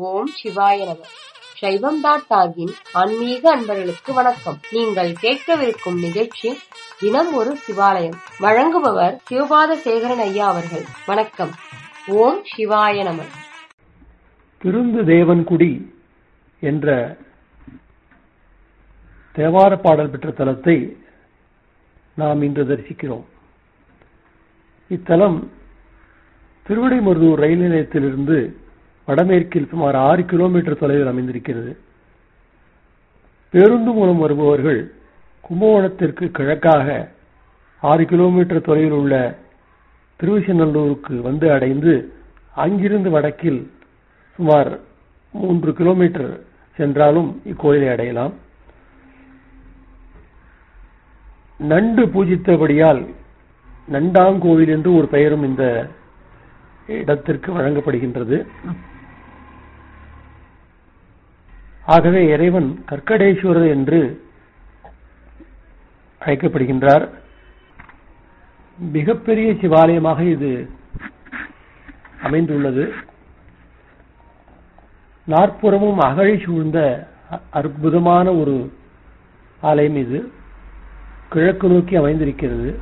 ஓம் சிவாய நம சைவம் டாட் டாகின் ஆன்மீக அன்பர்களுக்கு வணக்கம் நீங்கள் கேட்கவிருக்கும் நிகழ்ச்சி தினம் ஒரு சிவாலயம் வழங்குபவர் சிவபாத சேகரன் ஐயா அவர்கள் வணக்கம் ஓம் சிவாய நம திருந்து தேவன்குடி என்ற தேவார பாடல் பெற்ற தலத்தை நாம் இன்று தரிசிக்கிறோம் இத்தலம் திருவிடைமருதூர் ரயில் நிலையத்திலிருந்து வடமேற்கில் சுமார் ஆறு கிலோமீட்டர் தொலைவில் அமைந்திருக்கிறது பேருந்து மூலம் வருபவர்கள் கும்பகோணத்திற்கு கிழக்காக ஆறு கிலோமீட்டர் தொலைவில் உள்ள திருவிசநல்லூருக்கு வந்து அடைந்து அங்கிருந்து வடக்கில் சுமார் மூன்று கிலோமீட்டர் சென்றாலும் இக்கோயிலை அடையலாம் நண்டு பூஜித்தபடியால் நண்டாங்கோவில் என்று ஒரு பெயரும் இந்த இடத்திற்கு வழங்கப்படுகின்றது ஆகவே இறைவன் கற்கடேஸ்வரர் என்று அழைக்கப்படுகின்றார் மிகப்பெரிய சிவாலயமாக இது அமைந்துள்ளது நாற்புறமும் அகழி சூழ்ந்த அற்புதமான ஒரு ஆலயம் இது கிழக்கு நோக்கி அமைந்திருக்கிறது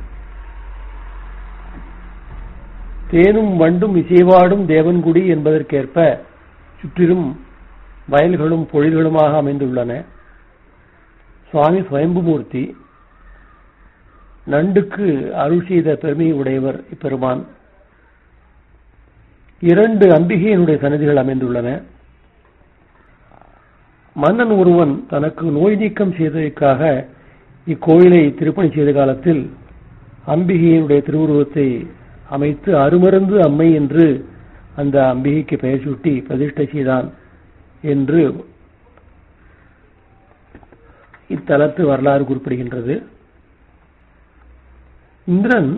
தேனும் வண்டும் இசைவாடும் தேவன்குடி என்பதற்கேற்ப சுற்றிலும் வயல்களும் பொழில்களுமாக அமைந்துள்ளன சுவாமி சுயம்புமூர்த்தி நண்டுக்கு அருள் செய்த பெருமையை உடையவர் இப்பெருமான் இரண்டு அம்பிகையினுடைய சன்னதிகள் அமைந்துள்ளன மன்னன் ஒருவன் தனக்கு நோய் நீக்கம் செய்ததற்காக இக்கோயிலை திருப்பணி செய்த காலத்தில் அம்பிகையினுடைய திருவுருவத்தை அமைத்து அருமருந்து அம்மை என்று அந்த அம்பிகைக்கு பெயர் சூட்டி பிரதிஷ்டை செய்தான் என்று இத்தலத்து வரலாறு குறிப்பிடுகின்றது இந்திரன்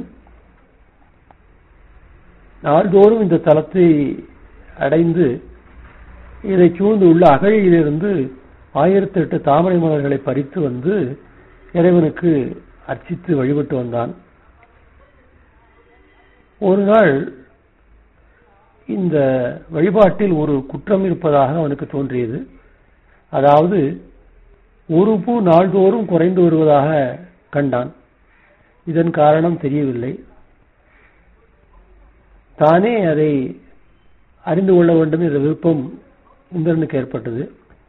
நாள்தோறும் இந்த தலத்தை அடைந்து இதை சூழ்ந்து உள்ள அகழியிலிருந்து ஆயிரத்தி எட்டு தாமரை மலர்களை பறித்து வந்து இறைவனுக்கு அர்ச்சித்து வழிபட்டு வந்தான் ஒரு நாள் இந்த வழிபாட்டில் ஒரு குற்றம் இருப்பதாக அவனுக்கு தோன்றியது அதாவது ஒரு பூ நாள்தோறும் குறைந்து வருவதாக கண்டான் இதன் காரணம் தெரியவில்லை தானே அதை அறிந்து கொள்ள வேண்டும் என்ற விருப்பம் இந்திரனுக்கு ஏற்பட்டது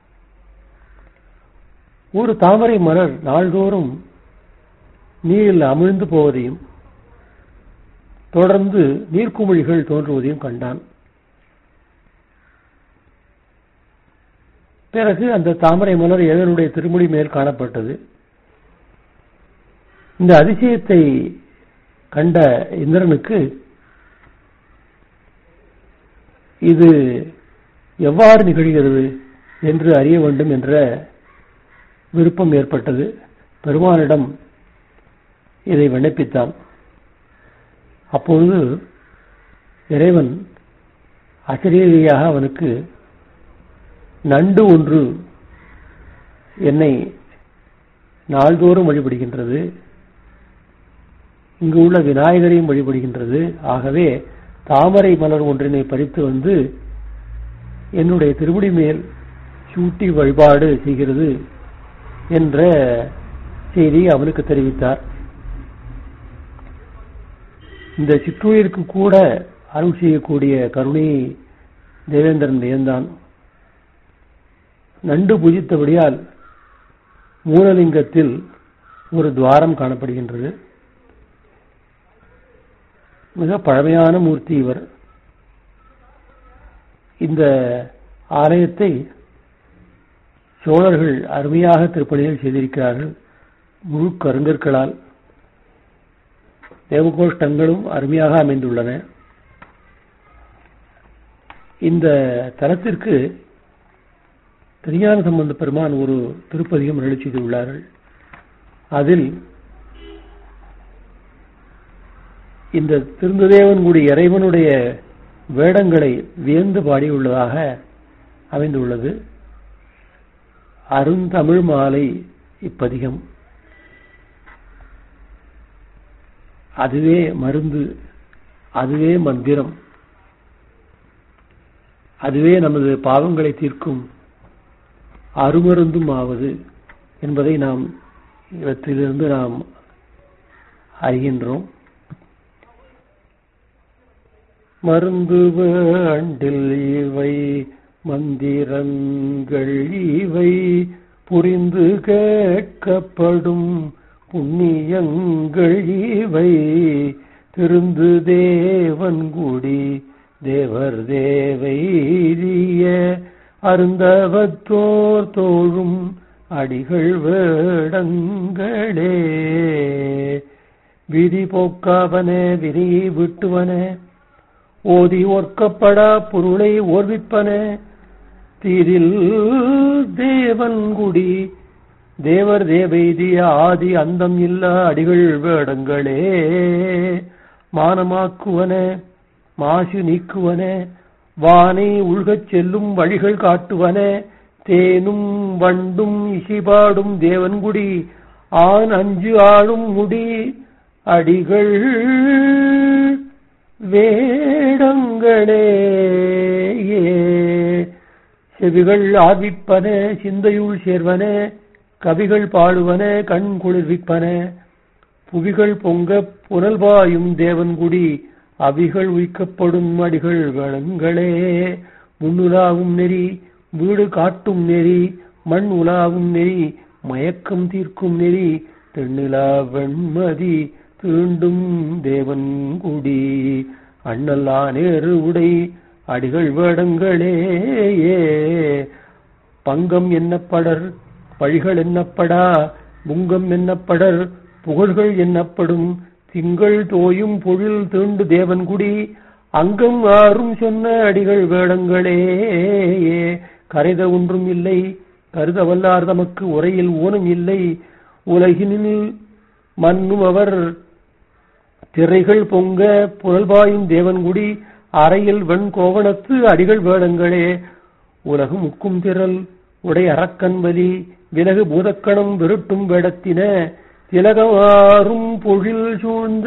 ஒரு தாமரை மலர் நாள்தோறும் நீரில் அமிழ்ந்து போவதையும் தொடர்ந்து நீர்க்குமிழிகள் தோன்றுவதையும் கண்டான் பிறகு அந்த தாமரை மலர் இறைவனுடைய திருமுடி மேல் காணப்பட்டது இந்த அதிசயத்தை கண்ட இந்திரனுக்கு இது எவ்வாறு நிகழ்கிறது என்று அறிய வேண்டும் என்ற விருப்பம் ஏற்பட்டது பெருமானிடம் இதை விண்ணப்பித்தான் அப்பொழுது இறைவன் அச்சரியமாக அவனுக்கு நண்டு ஒன்று என்னை நாள்தோறும் வழிபடுகின்றது இங்கு உள்ள விநாயகரையும் வழிபடுகின்றது ஆகவே தாமரை மலர் ஒன்றினை பறித்து வந்து என்னுடைய திருமுடி மேல் சூட்டி வழிபாடு செய்கிறது என்ற செய்தியை அவனுக்கு தெரிவித்தார் இந்த சிற்றுயிருக்கு கூட அருள் செய்யக்கூடிய கருணை தேவேந்திரன் வியந்தான் நண்டு பூஜித்தபடியால் மூலலிங்கத்தில் ஒரு துவாரம் காணப்படுகின்றது மிக பழமையான மூர்த்தி இவர் இந்த ஆலயத்தை சோழர்கள் அருமையாக திருப்பணியில் செய்திருக்கிறார்கள் முழு கருங்கற்களால் தேவகோஷ்டங்களும் அருமையாக அமைந்துள்ளன இந்த தலத்திற்கு திருஞான சம்பந்த பெருமான் ஒரு திருப்பதிகம் அருளி செய்துள்ளார்கள் அதில் இந்த திருந்ததேவன்குடி இறைவனுடைய வேடங்களை வியந்து பாடியுள்ளதாக அமைந்துள்ளது அருந்தமிழ் மாலை இப்பதிகம் அதுவே மருந்து அதுவே மந்திரம் அதுவே நமது பாவங்களை தீர்க்கும் அருமருந்தும் ஆவது என்பதை நாம் இவற்றிலிருந்து நாம் அறிகின்றோம் மருந்து வேண்டில் இவை மந்திரங்கள் இவை புரிந்து கேட்கப்படும் புண்ணியங்கள் இவை திருந்து தேவன்குடி தேவர் தேவைரிய அருந்தவத்தோர் தோழும் அடிகள் வேடங்களே விதி போக்காவன விதியை விட்டுவன ஓதி ஓர்க்கப்படா பொருளை ஓர்விப்பன தீரில் தேவன்குடி தேவர் தேவைதிய ஆதி அந்தம் இல்ல அடிகள் வேடங்களே மானமாக்குவன மாசு நீக்குவன வானை உள்கச் செல்லும் வழிகள் காட்டுவன தேனும் வண்டும் இசைபாடும் தேவன்குடி ஆண் அஞ்சு ஆளும் முடி அடிகள் வேடங்களே செவிகள் ஆர்விப்பன சிந்தையுள் சேர்வன கவிகள் பாடுவன கண் குளிர்விப்பன புவிகள் பொங்க புனல்வாயும் தேவன்குடி அவிகள் உய்க்கப்படும் அடிகள் வளங்களே முன்னுலாவும் நெறி வீடு காட்டும் நெறி மண் உலாவும் நெறி மயக்கம் தீர்க்கும் நெறி தென்னிலா வெண்மதி தீண்டும் தேவன்குடி அண்ணல்லா நேரு உடை அடிகள் வேடங்களே பங்கம் என்னப்படர் பழிகள் என்னப்படா புங்கம் என்னப்படர் புகழ்கள் என்னப்படும் திங்கள் தோயும் பொழில் தீண்டு தேவன்குடி அங்கம் ஆறும் சொன்ன அடிகள் வேடங்களே கரைத ஒன்றும் இல்லை கருத வல்லார் தமக்கு உரையில் ஊனம் இல்லை உலகினில் மன்னும் அவர் திரைகள் பொங்க புனல்பாயும் தேவன்குடி அறையில் வெண் கோவணத்து அடிகள் வேடங்களே உலகு முக்கும் திரள் உடை அறக்கண்பலி விலகு பூதக்கணம் விருட்டும் வேடத்தின திலகமாறும் பொழில் சூழ்ந்த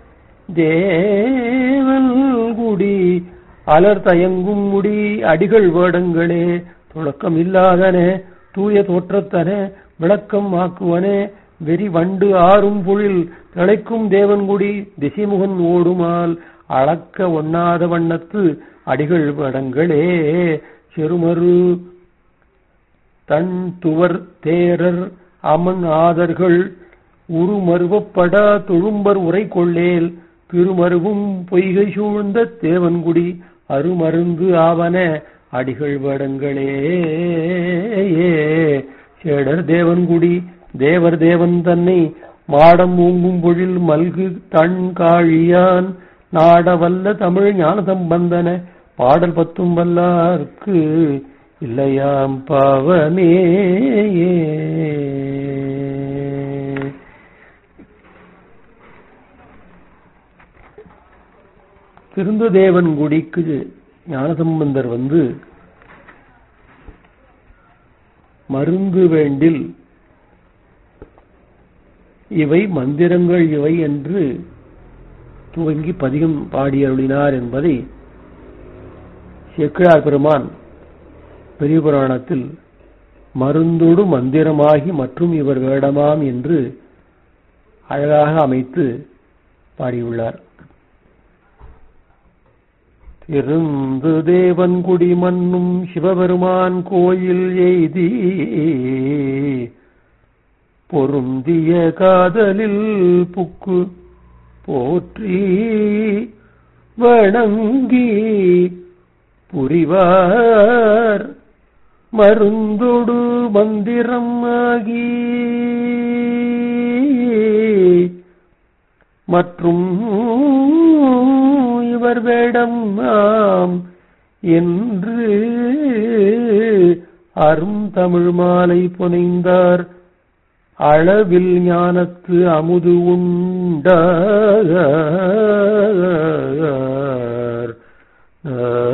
தேவன்குடி அலர் தயங்கும் முடி அடிகள் வேடங்களே தொடக்கம் இல்லாதன தூய தோற்றத்தன விளக்கம் ஆக்குவனே வெறி வண்டு ஆறும் பொழில் திளைக்கும் தேவன்குடி திசைமுகன் ஓடுமால் அளக்க ஒண்ணாத வண்ணத்து அடிகள் வடங்களே செருமரு தன் துவர் தேரர் அமன் ஆதர்கள் உருமருவப்படா தொழும்பர் உரை கொள்ளேல் திருமருவும் பொய்கை சூழ்ந்த தேவன்குடி அருமருந்து ஆவன அடிகள் வடங்களே சேடர் தேவன்குடி தேவர் தேவன் தன்னை மாடம் ஊங்கும் பொழில் மல்கு தன் காழியான் நாடவல்ல தமிழ் ஞான சம்பந்தன பாடல் பத்தும் வல்லார்க்கு இல்லையாம் பாவமே திருந்ததேவன் குடிக்கு ஞானசம்பந்தர் வந்து மருந்து வேண்டில் இவை மந்திரங்கள் இவை என்று துவங்கி பதிகம் பாடியருளினார் என்பதை செக்கிழார் பெருமான் பெரிய புராணத்தில் மருந்தோடு மந்திரமாகி மற்றும் இவர் வேடமாம் என்று அழகாக அமைத்து பாடியுள்ளார் திருந்து தேவன் குடி மன்னும் சிவபெருமான் கோயில் எய்தி பொருந்திய காதலில் புக்கு போற்றி வணங்கி புரிவார் மருந்தொடு மந்திரம் ஆகி மற்றும் இவர் வேடம் ஆம் என்று அரும் தமிழ் மாலை புனைந்தார் அளவில் ஞானத்து அமுது உண்டார்